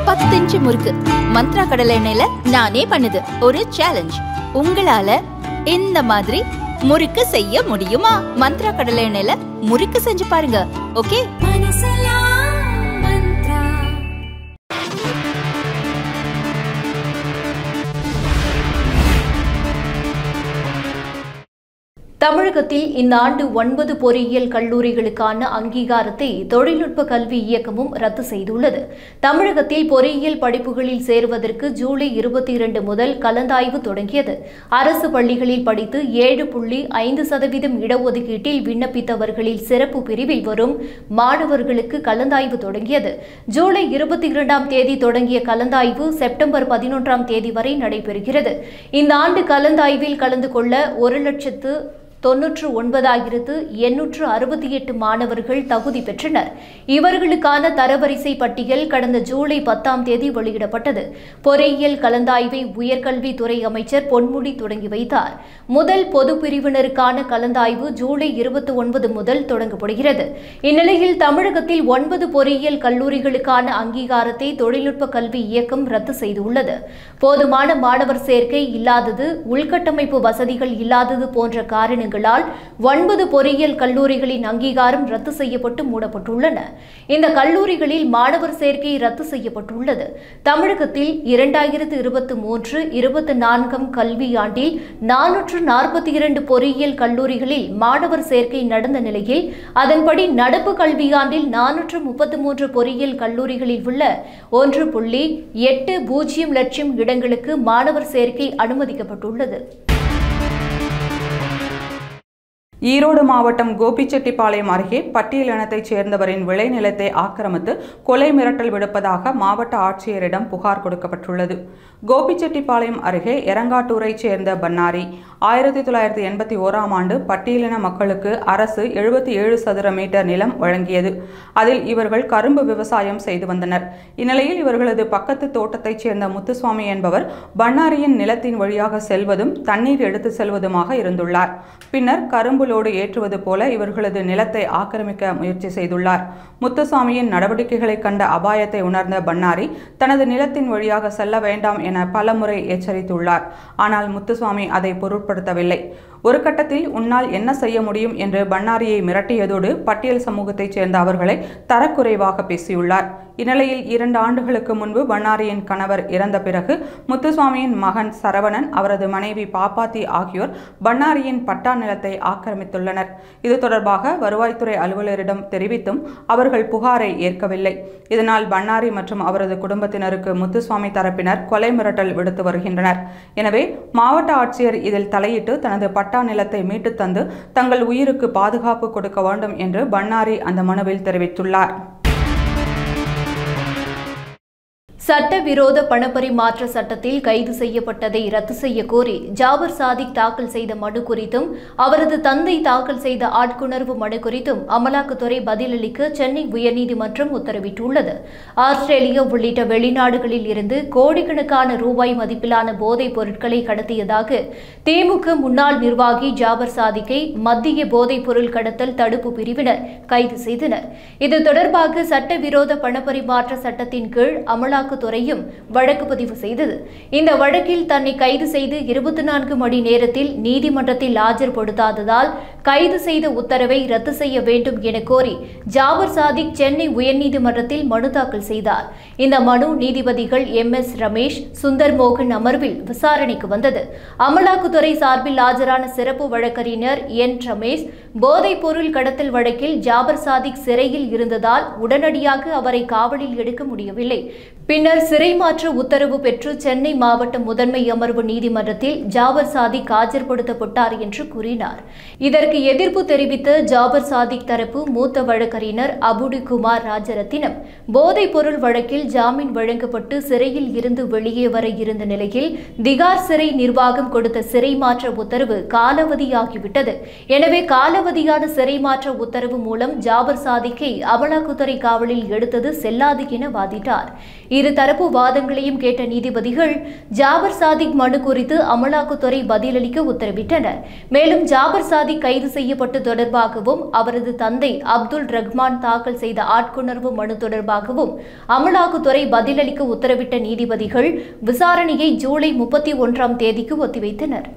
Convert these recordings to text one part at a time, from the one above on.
பத்து இன்ச்சு முறுக்கு மந்த்ரா கடலை எண்ணெயில நானே பண்ணுது ஒரு சேலஞ்ச் உங்களால இந்த மாதிரி முறுக்கு செய்ய முடியுமா மந்த்ரா கடலை எண்ணெயில முறுக்கு செஞ்சு பாருங்க ஓகே தமிழகத்தில் இந்த ஆண்டு ஒன்பது பொறியியல் கல்லூரிகளுக்கான அங்கீகாரத்தை தொழில்நுட்ப கல்வி இயக்கமும் ரத்து செய்துள்ளது தமிழகத்தில் பொறியியல் படிப்புகளில் சேருவதற்கு ஜூலை இருபத்தி இரண்டு முதல் கலந்தாய்வு தொடங்கியது அரசு பள்ளிகளில் படித்து ஏழு புள்ளி ஐந்து சதவீதம் இடஒதுக்கீட்டில் விண்ணப்பித்தவர்களில் சிறப்பு பிரிவில் வரும் மாணவர்களுக்கு கலந்தாய்வு தொடங்கியது ஜூலை இருபத்தி இரண்டாம் தேதி தொடங்கிய கலந்தாய்வு செப்டம்பர் பதினொன்றாம் தேதி வரை நடைபெறுகிறது இந்த ஆண்டு கலந்தாய்வில் கலந்து கொள்ள ஒரு லட்சத்து தொன்னூற்று ஒன்பதாயிரத்து எண்ணூற்று அறுபத்தி எட்டு மாணவர்கள் தகுதி பெற்றனர் இவர்களுக்கான தரவரிசை பட்டியல் கடந்த ஜூலை பத்தாம் தேதி வெளியிடப்பட்டது பொறியியல் கலந்தாய்வை உயர்கல்வித்துறை அமைச்சர் பொன்முடி தொடங்கி வைத்தார் முதல் பொது பிரிவினருக்கான கலந்தாய்வு ஜூலை இருபத்தி ஒன்பது முதல் தொடங்கப்படுகிறது இந்நிலையில் தமிழகத்தில் ஒன்பது பொறியியல் கல்லூரிகளுக்கான அங்கீகாரத்தை தொழில்நுட்ப கல்வி இயக்கம் ரத்து செய்துள்ளது போதுமான மாணவர் சேர்க்கை இல்லாதது உள்கட்டமைப்பு வசதிகள் இல்லாதது போன்ற காரணங்களால் ஒன்பது பொறியியல் கல்லூரிகளின் அங்கீகாரம் ரத்து செய்யப்பட்டு மூடப்பட்டுள்ளன இந்த கல்லூரிகளில் மாணவர் சேர்க்கை ரத்து செய்யப்பட்டுள்ளது தமிழகத்தில் இரண்டாயிரத்து இருபத்தி மூன்று இருபத்தி நான்காம் கல்வியாண்டில் நானூற்று நாற்பத்தி இரண்டு பொறியியல் கல்லூரிகளில் மாணவர் சேர்க்கை நடந்த நிலையில் அதன்படி நடப்பு கல்வியாண்டில் நானூற்று முப்பத்தி மூன்று பொறியியல் கல்லூரிகளில் உள்ள ஒன்று புள்ளி எட்டு பூஜ்ஜியம் லட்சம் இடங்களுக்கு மாணவர் சேர்க்கை அனுமதிக்கப்பட்டுள்ளது ஈரோடு மாவட்டம் கோபிச்செட்டிப்பாளையம் அருகே பட்டியல் இனத்தைச் சேர்ந்தவரின் விளைநிலத்தை ஆக்கிரமித்து கொலை மிரட்டல் விடுப்பதாக மாவட்ட ஆட்சியரிடம் புகார் கொடுக்கப்பட்டுள்ளது கோபிச்செட்டிப்பாளையம் அருகே எரங்காட்டூரைச் சேர்ந்த பன்னாரி ஆயிரத்தி தொள்ளாயிரத்தி எண்பத்தி ஓராம் ஆண்டு பட்டியலின மக்களுக்கு அரசு எழுபத்தி ஏழு சதுர மீட்டர் நிலம் வழங்கியது அதில் இவர்கள் கரும்பு விவசாயம் செய்து வந்தனர் இந்நிலையில் இவர்களது பக்கத்து தோட்டத்தைச் சேர்ந்த முத்துசுவாமி என்பவர் பன்னாரியின் நிலத்தின் வழியாக செல்வதும் தண்ணீர் எடுத்து செல்வதுமாக இருந்துள்ளார் பின்னர் கரும்பு லோடு ஏற்றுவது போல இவர்களது நிலத்தை ஆக்கிரமிக்க முயற்சி செய்துள்ளார் முத்துசாமியின் நடவடிக்கைகளை கண்ட அபாயத்தை உணர்ந்த பன்னாரி தனது நிலத்தின் வழியாக செல்ல வேண்டாம் என பலமுறை எச்சரித்துள்ளார் ஆனால் முத்துசுவாமி அதை பொருட்படுத்தவில்லை ஒரு கட்டத்தில் உன்னால் என்ன செய்ய முடியும் என்று பன்னாரியை மிரட்டியதோடு பட்டியல் சமூகத்தைச் சேர்ந்த அவர்களை தரக்குறைவாக பேசியுள்ளார் இந்நிலையில் இரண்டு ஆண்டுகளுக்கு முன்பு பன்னாரியின் கணவர் இறந்த பிறகு முத்துசுவாமியின் மகன் சரவணன் அவரது மனைவி பாப்பாத்தி ஆகியோர் பன்னாரியின் பட்டா நிலத்தை ஆக்கிரமித்துள்ளனர் இது தொடர்பாக வருவாய்த்துறை அலுவலரிடம் தெரிவித்தும் அவர்கள் புகாரை ஏற்கவில்லை இதனால் பன்னாரி மற்றும் அவரது குடும்பத்தினருக்கு முத்துசுவாமி தரப்பினர் கொலை மிரட்டல் விடுத்து வருகின்றனர் எனவே மாவட்ட ஆட்சியர் இதில் தலையிட்டு தனது பட்டா நிலத்தை மீட்டுத் தந்து தங்கள் உயிருக்கு பாதுகாப்பு கொடுக்க வேண்டும் என்று பன்னாரி அந்த மனுவில் தெரிவித்துள்ளார் சட்டவிரோத பணப்பரிமாற்ற சட்டத்தில் கைது செய்யப்பட்டதை ரத்து செய்ய கோரி ஜாபர் சாதிக் தாக்கல் செய்த மனு குறித்தும் அவரது தந்தை தாக்கல் செய்த ஆட்கொணர்வு மனு குறித்தும் அமலாக்கத்துறை பதிலளிக்க சென்னை உயர்நீதிமன்றம் உத்தரவிட்டுள்ளது ஆஸ்திரேலியா உள்ளிட்ட வெளிநாடுகளில் இருந்து கோடிக்கணக்கான ரூபாய் மதிப்பிலான போதைப் பொருட்களை கடத்தியதாக திமுக முன்னாள் நிர்வாகி ஜாபர் சாதிக்கை மத்திய போதைப் பொருள் கடத்தல் தடுப்பு பிரிவினர் கைது செய்தனர் இது தொடர்பாக சட்டவிரோத பணப்பரிமாற்ற சட்டத்தின் கீழ் அமலாக்க துறையும் வழக்கு பதிவு செய்தது இந்த வழக்கில் தன்னை கைது செய்து இருபத்தி நான்கு மணி நேரத்தில் நீதிமன்றத்தில் ஆஜர்படுத்தாததால் கைது செய்த உத்தரவை ரத்து செய்ய வேண்டும் என கோரி ஜாபர் சாதிக் சென்னை உயர்நீதிமன்றத்தில் மனு தாக்கல் செய்தார் இந்த மனு நீதிபதிகள் எம் எஸ் ரமேஷ் சுந்தர் மோகன் அமர்வில் விசாரணைக்கு வந்தது அமலாக்கத்துறை சார்பில் ஆஜரான சிறப்பு வழக்கறிஞர் என் ரமேஷ் போதைப் பொருள் கடத்தல் வழக்கில் ஜாபர் சாதிக் சிறையில் இருந்ததால் உடனடியாக அவரை காவலில் எடுக்க முடியவில்லை பின்னர் சிறை மாற்ற உத்தரவு பெற்று சென்னை மாவட்ட முதன்மை அமர்வு நீதிமன்றத்தில் ஜாபர் சாதிக் ஆஜர்படுத்தப்பட்டார் என்று கூறினார் இதற்கு எதிர்ப்பு தெரிவித்த ஜாபர் சாதிக் தரப்பு மூத்த வழக்கறிஞர் அபுடி குமார் ராஜரத்தினம் போதைப் பொருள் வழக்கில் ஜாமீன் வழங்கப்பட்டு சிறையில் இருந்து வெளியே வர இருந்த நிலையில் திகார் சிறை நிர்வாகம் கொடுத்த சிறை மாற்ற உத்தரவு காலாவதியாகிவிட்டது எனவே காலாவதி காலாவதியான சிறை மாற்ற உத்தரவு மூலம் ஜாபர் சாதிக்கை அமலாக்கத்துறை காவலில் எடுத்தது செல்லாது என வாதிட்டார் இருதரப்பு வாதங்களையும் கேட்ட நீதிபதிகள் ஜாபர் சாதிக் மனு குறித்து அமலாக்கத்துறை பதிலளிக்க உத்தரவிட்டனர் மேலும் ஜாபர் சாதிக் கைது செய்யப்பட்டு தொடர்பாகவும் அவரது தந்தை அப்துல் ரஹ்மான் தாக்கல் செய்த ஆட்கொணர்வு மனு தொடர்பாகவும் அமலாக்கத்துறை பதிலளிக்க உத்தரவிட்ட நீதிபதிகள் விசாரணையை ஜூலை முப்பத்தி ஒன்றாம் தேதிக்கு ஒத்திவைத்தனர்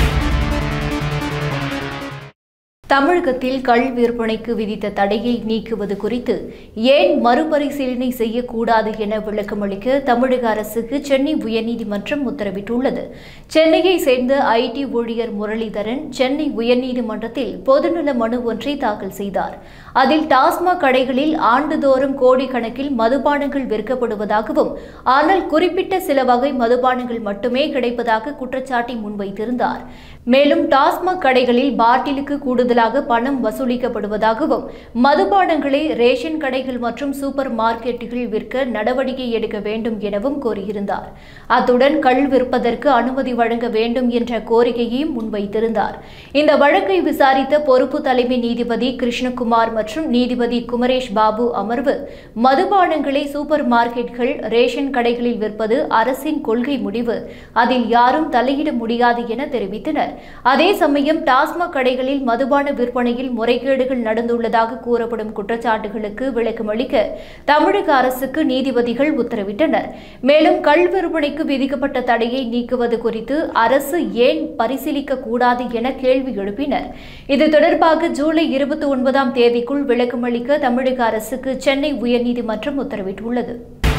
தமிழகத்தில் கள் விற்பனைக்கு விதித்த தடையை நீக்குவது குறித்து ஏன் மறுபரிசீலனை செய்யக்கூடாது என விளக்கமளிக்க தமிழக அரசுக்கு சென்னை உயர்நீதிமன்றம் உத்தரவிட்டுள்ளது சென்னையை சேர்ந்த ஐடி ஊழியர் முரளிதரன் சென்னை உயர்நீதிமன்றத்தில் பொதுநல மனு ஒன்றை தாக்கல் செய்தார் அதில் டாஸ்மாக் கடைகளில் ஆண்டுதோறும் கோடிக்கணக்கில் மதுபானங்கள் விற்கப்படுவதாகவும் ஆனால் குறிப்பிட்ட சில வகை மதுபானங்கள் மட்டுமே கிடைப்பதாக குற்றச்சாட்டை முன்வைத்திருந்தார் மேலும் டாஸ்மாக் கடைகளில் பாட்டிலுக்கு கூடுதலாக பணம் வசூலிக்கப்படுவதாகவும் மதுபானங்களை ரேஷன் கடைகள் மற்றும் சூப்பர் மார்க்கெட்டுகள் விற்க நடவடிக்கை எடுக்க வேண்டும் எனவும் கோரியிருந்தார் அத்துடன் கள் விற்பதற்கு அனுமதி வழங்க வேண்டும் என்ற கோரிக்கையையும் முன்வைத்திருந்தார் இந்த வழக்கை விசாரித்த பொறுப்பு தலைமை நீதிபதி கிருஷ்ணகுமார் மற்றும் நீதிபதி குமரேஷ் பாபு அமர்வு மதுபானங்களை சூப்பர் மார்க்கெட்கள் ரேஷன் கடைகளில் விற்பது அரசின் கொள்கை முடிவு அதில் யாரும் தலையிட முடியாது என தெரிவித்தனர் அதே சமயம் டாஸ்மாக் கடைகளில் மதுபான விற்பனையில் முறைகேடுகள் நடந்துள்ளதாக கூறப்படும் குற்றச்சாட்டுகளுக்கு விளக்கமளிக்க தமிழக அரசுக்கு நீதிபதிகள் உத்தரவிட்டனர் மேலும் கள் விற்பனைக்கு விதிக்கப்பட்ட தடையை நீக்குவது குறித்து அரசு ஏன் பரிசீலிக்க கூடாது என கேள்வி எழுப்பினர் இது தொடர்பாக ஜூலை இருபத்தி ஒன்பதாம் தேதிக்குள் விளக்கமளிக்க தமிழக அரசுக்கு சென்னை உயர்நீதிமன்றம் உத்தரவிட்டுள்ளது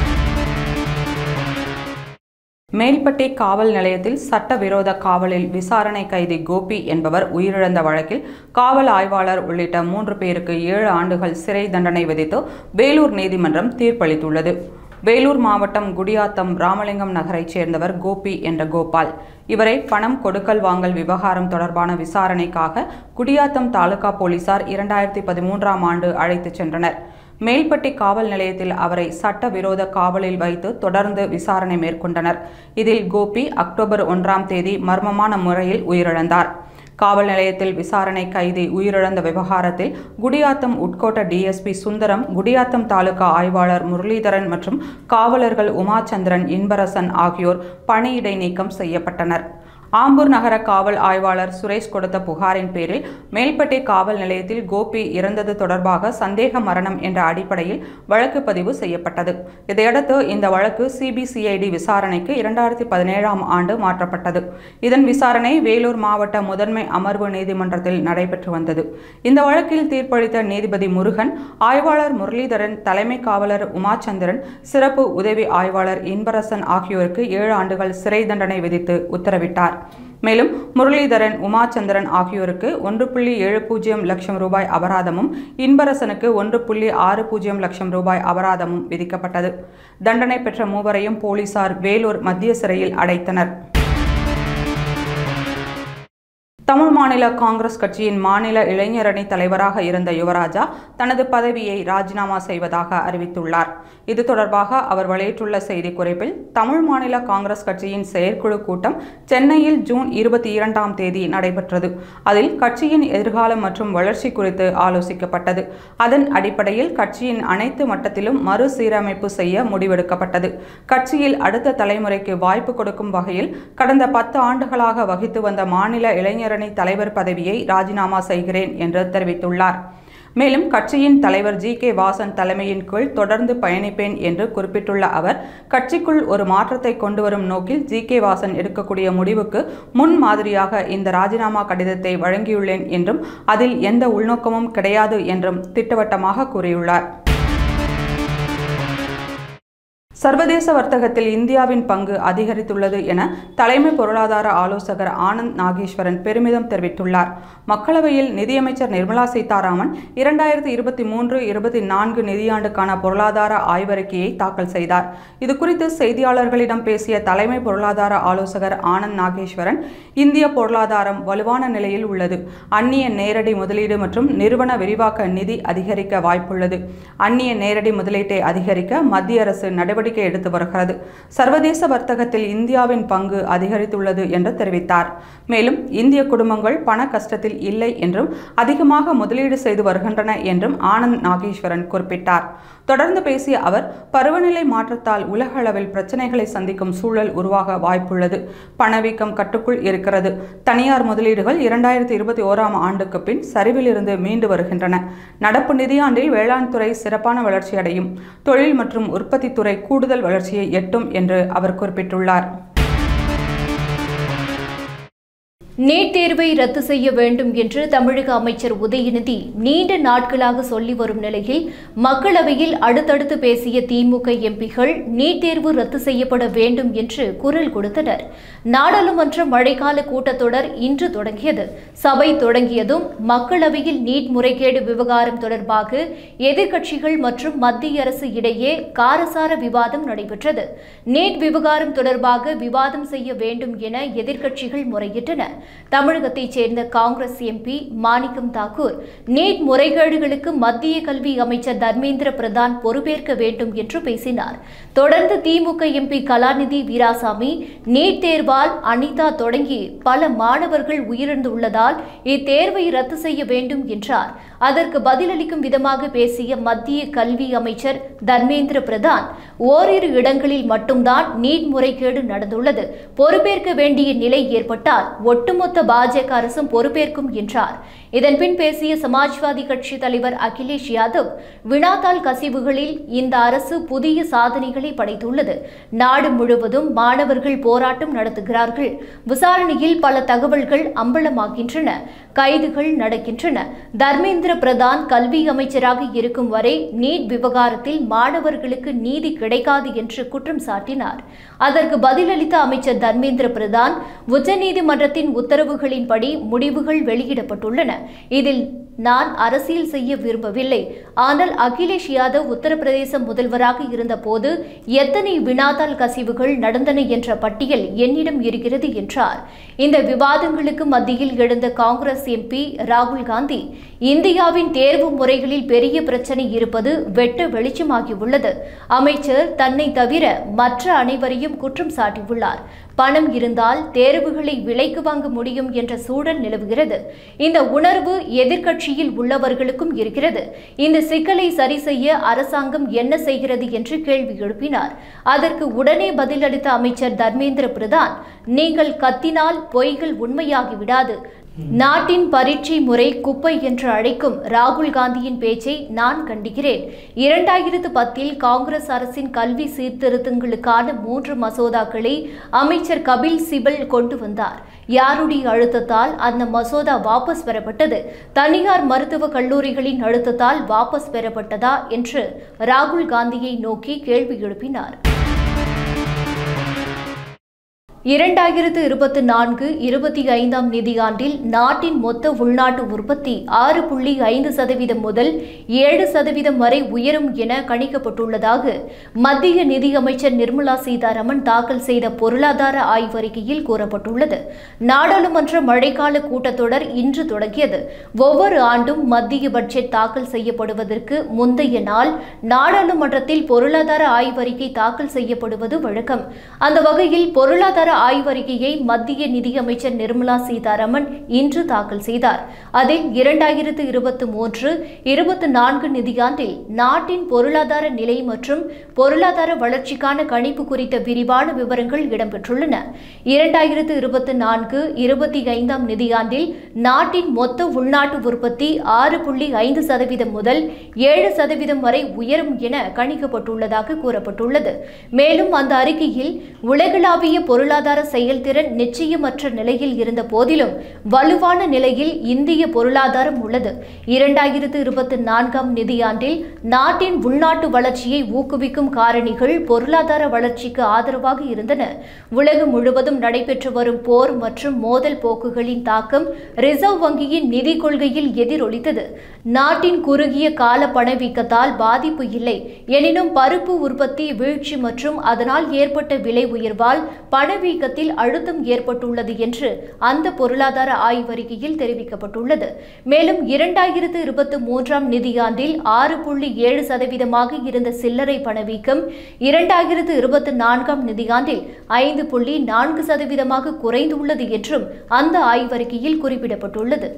மேல்பட்டி காவல் நிலையத்தில் சட்டவிரோத காவலில் விசாரணை கைதி கோபி என்பவர் உயிரிழந்த வழக்கில் காவல் ஆய்வாளர் உள்ளிட்ட மூன்று பேருக்கு ஏழு ஆண்டுகள் சிறை தண்டனை விதித்து வேலூர் நீதிமன்றம் தீர்ப்பளித்துள்ளது வேலூர் மாவட்டம் குடியாத்தம் ராமலிங்கம் நகரைச் சேர்ந்தவர் கோபி என்ற கோபால் இவரை பணம் கொடுக்கல் வாங்கல் விவகாரம் தொடர்பான விசாரணைக்காக குடியாத்தம் தாலுகா போலீசார் இரண்டாயிரத்தி பதிமூன்றாம் ஆண்டு அழைத்துச் சென்றனர் மேல்பட்டி காவல் நிலையத்தில் அவரை சட்டவிரோத காவலில் வைத்து தொடர்ந்து விசாரணை மேற்கொண்டனர் இதில் கோபி அக்டோபர் ஒன்றாம் தேதி மர்மமான முறையில் உயிரிழந்தார் காவல் நிலையத்தில் விசாரணை கைதி உயிரிழந்த விவகாரத்தில் குடியாத்தம் உட்கோட்ட டிஎஸ்பி சுந்தரம் குடியாத்தம் தாலுகா ஆய்வாளர் முரளிதரன் மற்றும் காவலர்கள் உமாச்சந்திரன் இன்பரசன் ஆகியோர் பணியிடை நீக்கம் செய்யப்பட்டனர் ஆம்பூர் நகர காவல் ஆய்வாளர் சுரேஷ் கொடுத்த புகாரின் பேரில் மேல்பட்டி காவல் நிலையத்தில் கோபி இறந்தது தொடர்பாக சந்தேக மரணம் என்ற அடிப்படையில் வழக்கு பதிவு செய்யப்பட்டது இதையடுத்து இந்த வழக்கு சிபிசிஐடி விசாரணைக்கு இரண்டாயிரத்தி பதினேழாம் ஆண்டு மாற்றப்பட்டது இதன் விசாரணை வேலூர் மாவட்ட முதன்மை அமர்வு நீதிமன்றத்தில் நடைபெற்று வந்தது இந்த வழக்கில் தீர்ப்பளித்த நீதிபதி முருகன் ஆய்வாளர் முரளிதரன் தலைமை காவலர் உமாச்சந்திரன் சிறப்பு உதவி ஆய்வாளர் இன்பரசன் ஆகியோருக்கு ஏழு ஆண்டுகள் சிறை தண்டனை விதித்து உத்தரவிட்டார் மேலும் முரளிதரன் உமாச்சந்திரன் ஆகியோருக்கு ஒன்று புள்ளி ஏழு பூஜ்ஜியம் லட்சம் ரூபாய் அபராதமும் இன்பரசனுக்கு ஒன்று புள்ளி ஆறு பூஜ்ஜியம் லட்சம் ரூபாய் அபராதமும் விதிக்கப்பட்டது தண்டனை பெற்ற மூவரையும் போலீசார் வேலூர் மத்திய சிறையில் அடைத்தனர் தமிழ் மாநில காங்கிரஸ் கட்சியின் மாநில இளைஞரணி தலைவராக இருந்த யுவராஜா தனது பதவியை ராஜினாமா செய்வதாக அறிவித்துள்ளார் இது தொடர்பாக அவர் வெளியிட்டுள்ள செய்திக்குறிப்பில் தமிழ் மாநில காங்கிரஸ் கட்சியின் செயற்குழு கூட்டம் சென்னையில் ஜூன் இருபத்தி இரண்டாம் தேதி நடைபெற்றது அதில் கட்சியின் எதிர்காலம் மற்றும் வளர்ச்சி குறித்து ஆலோசிக்கப்பட்டது அதன் அடிப்படையில் கட்சியின் அனைத்து மட்டத்திலும் மறுசீரமைப்பு செய்ய முடிவெடுக்கப்பட்டது கட்சியில் அடுத்த தலைமுறைக்கு வாய்ப்பு கொடுக்கும் வகையில் கடந்த பத்து ஆண்டுகளாக வகித்து வந்த மாநில இளைஞரணி தலைவர் பதவியை ராஜினாமா செய்கிறேன் என்று தெரிவித்துள்ளார் மேலும் கட்சியின் தலைவர் ஜி கே வாசன் தலைமையின் கீழ் தொடர்ந்து பயணிப்பேன் என்று குறிப்பிட்டுள்ள அவர் கட்சிக்குள் ஒரு மாற்றத்தை கொண்டு வரும் நோக்கில் ஜி கே வாசன் எடுக்கக்கூடிய முடிவுக்கு முன் மாதிரியாக இந்த ராஜினாமா கடிதத்தை வழங்கியுள்ளேன் என்றும் அதில் எந்த உள்நோக்கமும் கிடையாது என்றும் திட்டவட்டமாக கூறியுள்ளார் சர்வதேச வர்த்தகத்தில் இந்தியாவின் பங்கு அதிகரித்துள்ளது என தலைமை பொருளாதார ஆலோசகர் ஆனந்த் நாகேஸ்வரன் பெருமிதம் தெரிவித்துள்ளார் மக்களவையில் நிதியமைச்சர் நிர்மலா சீதாராமன் இரண்டாயிரத்தி இருபத்தி மூன்று இருபத்தி நான்கு நிதியாண்டுக்கான பொருளாதார ஆய்வறிக்கையை தாக்கல் செய்தார் இதுகுறித்து செய்தியாளர்களிடம் பேசிய தலைமை பொருளாதார ஆலோசகர் ஆனந்த் நாகேஸ்வரன் இந்திய பொருளாதாரம் வலுவான நிலையில் உள்ளது அந்நிய நேரடி முதலீடு மற்றும் நிறுவன விரிவாக்க நிதி அதிகரிக்க வாய்ப்புள்ளது அந்நிய நேரடி முதலீட்டை அதிகரிக்க மத்திய அரசு நடவடிக்கை நடவடிக்கை எடுத்து வருகிறது சர்வதேச வர்த்தகத்தில் இந்தியாவின் பங்கு அதிகரித்துள்ளது என்று தெரிவித்தார் மேலும் இந்திய குடும்பங்கள் பண கஷ்டத்தில் இல்லை என்றும் அதிகமாக முதலீடு செய்து வருகின்றன என்றும் ஆனந்த் நாகேஸ்வரன் குறிப்பிட்டார் தொடர்ந்து பேசிய அவர் பருவநிலை மாற்றத்தால் உலக அளவில் பிரச்சனைகளை சந்திக்கும் சூழல் உருவாக வாய்ப்புள்ளது பணவீக்கம் கட்டுக்குள் இருக்கிறது தனியார் முதலீடுகள் இரண்டாயிரத்தி இருபத்தி ஓராம் ஆண்டுக்கு பின் சரிவிலிருந்து மீண்டு வருகின்றன நடப்பு நிதியாண்டில் வேளாண் துறை சிறப்பான வளர்ச்சியடையும் தொழில் மற்றும் உற்பத்தி துறை கூடுதல் வளர்ச்சியை எட்டும் என்று அவர் குறிப்பிட்டுள்ளார் நீட் தேர்வை ரத்து செய்ய வேண்டும் என்று தமிழக அமைச்சர் உதயநிதி நீண்ட நாட்களாக சொல்லி வரும் நிலையில் மக்களவையில் அடுத்தடுத்து பேசிய திமுக எம்பிகள் நீட் தேர்வு ரத்து செய்யப்பட வேண்டும் என்று குரல் கொடுத்தனர் நாடாளுமன்ற மழைக்கால கூட்டத்தொடர் இன்று தொடங்கியது சபை தொடங்கியதும் மக்களவையில் நீட் முறைகேடு விவகாரம் தொடர்பாக எதிர்க்கட்சிகள் மற்றும் மத்திய அரசு இடையே காரசார விவாதம் நடைபெற்றது நீட் விவகாரம் தொடர்பாக விவாதம் செய்ய வேண்டும் என எதிர்க்கட்சிகள் முறையிட்டன தமிழகத்தைச் சேர்ந்த Congress MP Manickam Tagore NEET முறைகேடுகளுக்கு மத்திய கல்வி அமைச்சர் தர்மேந்திர பிரதான் பொறுப்பேற்க வேண்டும் என்று பேசினார் தொடர்ந்து திமுக எம்பி கலாநிதி வீராசாமி நீட் தேர்வால் அனிதா தொடங்கி பல மாணவர்கள் உயிரிழந்துள்ளதால் இத்தேர்வை ரத்து செய்ய வேண்டும் என்றார் அதற்கு பதிலளிக்கும் விதமாக பேசிய மத்திய கல்வி அமைச்சர் தர்மேந்திர பிரதான் ஓரிரு இடங்களில் மட்டும்தான் நீட் முறைகேடு நடந்துள்ளது பொறுப்பேற்க வேண்டிய நிலை ஏற்பட்டால் ஒட்டுமொத்த பாஜக அரசும் பொறுப்பேற்கும் என்றார் இதன்பின் பேசிய சமாஜ்வாதி கட்சி தலைவர் அகிலேஷ் யாதவ் வினாத்தாள் கசிவுகளில் இந்த அரசு புதிய சாதனைகளை படைத்துள்ளது நாடு முழுவதும் மாணவர்கள் போராட்டம் நடத்துகிறார்கள் விசாரணையில் பல தகவல்கள் அம்பலமாகின்றன கைதுகள் நடக்கின்றன தர்மேந்திர பிரதான் கல்வி அமைச்சராக இருக்கும் வரை நீட் விவகாரத்தில் மாணவர்களுக்கு நீதி கிடைக்காது என்று குற்றம் சாட்டினார் அதற்கு பதிலளித்த அமைச்சர் தர்மேந்திர பிரதான் உச்சநீதிமன்றத்தின் உத்தரவுகளின்படி முடிவுகள் வெளியிடப்பட்டுள்ளன இதில் நான் அரசியல் செய்ய விரும்பவில்லை ஆனால் அகிலேஷ் யாதவ் உத்தரப்பிரதேச முதல்வராக இருந்தபோது எத்தனை வினாத்தாள் கசிவுகள் நடந்தன என்ற பட்டியல் என்னிடம் இருக்கிறது என்றார் இந்த விவாதங்களுக்கு மத்தியில் எழுந்த காங்கிரஸ் எம்பி ராகுல் காந்தி இந்தியாவின் தேர்வு முறைகளில் பெரிய பிரச்சனை இருப்பது வெட்ட வெளிச்சமாகியுள்ளது அமைச்சர் தன்னை தவிர மற்ற அனைவரையும் குற்றம் சாட்டியுள்ளார் பணம் இருந்தால் தேர்வுகளை விலைக்கு வாங்க முடியும் என்ற சூழல் நிலவுகிறது இந்த உணர்வு எதிர்க்கட்சியில் உள்ளவர்களுக்கும் இருக்கிறது இந்த சிக்கலை சரி செய்ய அரசாங்கம் என்ன செய்கிறது என்று கேள்வி எழுப்பினார் அதற்கு உடனே பதிலளித்த அமைச்சர் தர்மேந்திர பிரதான் நீங்கள் கத்தினால் பொய்கள் உண்மையாகிவிடாது நாட்டின் பரீட்சை முறை குப்பை என்று அழைக்கும் ராகுல் காந்தியின் பேச்சை நான் கண்டிக்கிறேன் இரண்டாயிரத்து பத்தில் காங்கிரஸ் அரசின் கல்வி சீர்திருத்தங்களுக்கான மூன்று மசோதாக்களை அமைச்சர் கபில் சிபல் கொண்டு வந்தார் யாருடைய அழுத்தத்தால் அந்த மசோதா வாபஸ் பெறப்பட்டது தனியார் மருத்துவக் கல்லூரிகளின் அழுத்தத்தால் வாபஸ் பெறப்பட்டதா என்று ராகுல் காந்தியை நோக்கி கேள்வி எழுப்பினார் இரண்டாயிரத்து இருபத்தி நான்கு இருபத்தி ஐந்தாம் நிதியாண்டில் நாட்டின் மொத்த உள்நாட்டு உற்பத்தி ஆறு புள்ளி ஐந்து சதவீதம் முதல் ஏழு சதவீதம் வரை உயரும் என கணிக்கப்பட்டுள்ளதாக மத்திய நிதியமைச்சர் நிர்மலா சீதாராமன் தாக்கல் செய்த பொருளாதார ஆய்வறிக்கையில் கூறப்பட்டுள்ளது நாடாளுமன்ற மழைக்கால கூட்டத்தொடர் இன்று தொடங்கியது ஒவ்வொரு ஆண்டும் மத்திய பட்ஜெட் தாக்கல் செய்யப்படுவதற்கு முந்தைய நாள் நாடாளுமன்றத்தில் பொருளாதார ஆய்வறிக்கை தாக்கல் செய்யப்படுவது வழக்கம் அந்த வகையில் பொருளாதார ஆய்வறிக்கையை மத்திய நிதியமைச்சர் நிர்மலா சீதாராமன் இன்று தாக்கல் செய்தார் அதில் இரண்டாயிரத்து இருபத்தி மூன்று இருபத்தி நான்கு நிதியாண்டில் நாட்டின் பொருளாதார நிலை மற்றும் பொருளாதார வளர்ச்சிக்கான கணிப்பு குறித்த விரிவான விவரங்கள் இடம்பெற்றுள்ளன இரண்டாயிரத்து இருபத்தி நான்கு இருபத்தி ஐந்தாம் நிதியாண்டில் நாட்டின் மொத்த உள்நாட்டு உற்பத்தி ஆறு புள்ளி ஐந்து சதவீதம் முதல் ஏழு சதவீதம் வரை உயரும் என கணிக்கப்பட்டுள்ளதாக கூறப்பட்டுள்ளது மேலும் அந்த அறிக்கையில் உலகளாவிய பொருளாதார செயல்திறன் நிச்சயமற்ற நிலையில் இருந்த போதிலும் வலுவான நிலையில் இந்திய பொருளாதாரம் உள்ளது இரண்டாயிரத்து இருபத்தி நான்காம் நிதியாண்டில் நாட்டின் உள்நாட்டு வளர்ச்சியை ஊக்குவிக்கும் காரணிகள் பொருளாதார வளர்ச்சிக்கு ஆதரவாக இருந்தன உலகம் முழுவதும் நடைபெற்று வரும் போர் மற்றும் மோதல் போக்குகளின் தாக்கம் ரிசர்வ் வங்கியின் நிதி கொள்கையில் எதிரொலித்தது நாட்டின் குறுகிய கால பணவீக்கத்தால் பாதிப்பு இல்லை எனினும் பருப்பு உற்பத்தி வீழ்ச்சி மற்றும் அதனால் ஏற்பட்ட விலை உயர்வால் பணவீக்கம் பணவீக்கத்தில் அழுத்தம் ஏற்பட்டுள்ளது என்று அந்த பொருளாதார ஆய்வறிக்கையில் தெரிவிக்கப்பட்டுள்ளது மேலும் இரண்டாயிரத்து இருபத்தி மூன்றாம் நிதியாண்டில் ஆறு புள்ளி ஏழு சதவீதமாக இருந்த சில்லறை பணவீக்கம் இரண்டாயிரத்து இருபத்தி நான்காம் நிதியாண்டில் ஐந்து புள்ளி நான்கு சதவீதமாக குறைந்துள்ளது என்றும் அந்த ஆய்வறிக்கையில் குறிப்பிடப்பட்டுள்ளது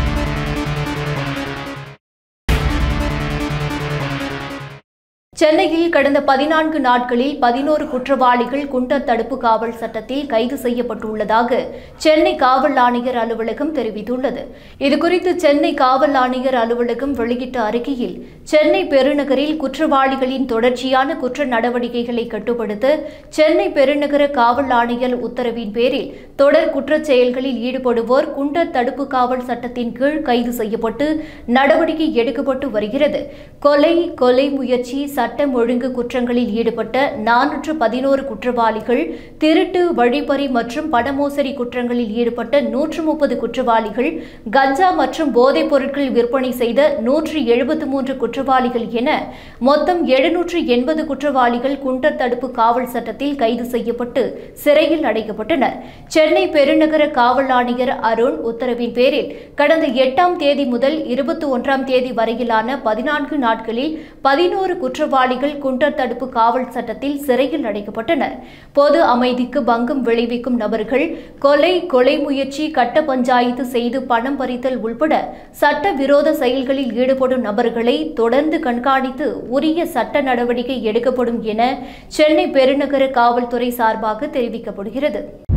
சென்னையில் கடந்த பதினான்கு நாட்களில் பதினோரு குற்றவாளிகள் குண்டர் தடுப்பு காவல் சட்டத்தில் கைது செய்யப்பட்டுள்ளதாக சென்னை காவல் ஆணையர் அலுவலகம் தெரிவித்துள்ளது இதுகுறித்து சென்னை காவல் ஆணையர் அலுவலகம் வெளியிட்ட அறிக்கையில் சென்னை பெருநகரில் குற்றவாளிகளின் தொடர்ச்சியான குற்ற நடவடிக்கைகளை கட்டுப்படுத்த சென்னை பெருநகர காவல் ஆணையர் உத்தரவின் பேரில் தொடர் குற்றச் செயல்களில் ஈடுபடுவோர் குண்டர் தடுப்பு காவல் சட்டத்தின் கீழ் கைது செய்யப்பட்டு நடவடிக்கை எடுக்கப்பட்டு வருகிறது கொலை கொலை முயற்சி சட்டம் ஒழுங்கு குற்றங்களில் ஈடுபட்ட நானூற்று பதினோரு குற்றவாளிகள் திருட்டு வழிப்பறி மற்றும் பணமோசடி குற்றங்களில் ஈடுபட்ட நூற்று முப்பது குற்றவாளிகள் கஞ்சா மற்றும் போதைப் பொருட்கள் விற்பனை செய்த நூற்று எழுபத்து மூன்று குற்றவாளிகள் என மொத்தம் எழுநூற்று எண்பது குற்றவாளிகள் குண்டர் தடுப்பு காவல் சட்டத்தில் கைது செய்யப்பட்டு சிறையில் அடைக்கப்பட்டனர் சென்னை பெருநகர காவல் ஆணையர் அருண் உத்தரவின் பேரில் கடந்த எட்டாம் தேதி முதல் இருபத்தி ஒன்றாம் தேதி வரையிலான பதினான்கு நாட்களில் பதினோரு குற்றவாளிகள் குண்டர் தடுப்பு காவல் சட்டத்தில் சிறையில் அடைக்கப்பட்டனர் பொது அமைதிக்கு பங்கம் விளைவிக்கும் நபர்கள் கொலை கொலை முயற்சி கட்ட பஞ்சாயத்து செய்து பணம் பறித்தல் உள்பட சட்ட விரோத செயல்களில் ஈடுபடும் நபர்களை தொடர்ந்து கண்காணித்து உரிய சட்ட நடவடிக்கை எடுக்கப்படும் என சென்னை பெருநகர காவல்துறை சார்பாக தெரிவிக்கப்படுகிறது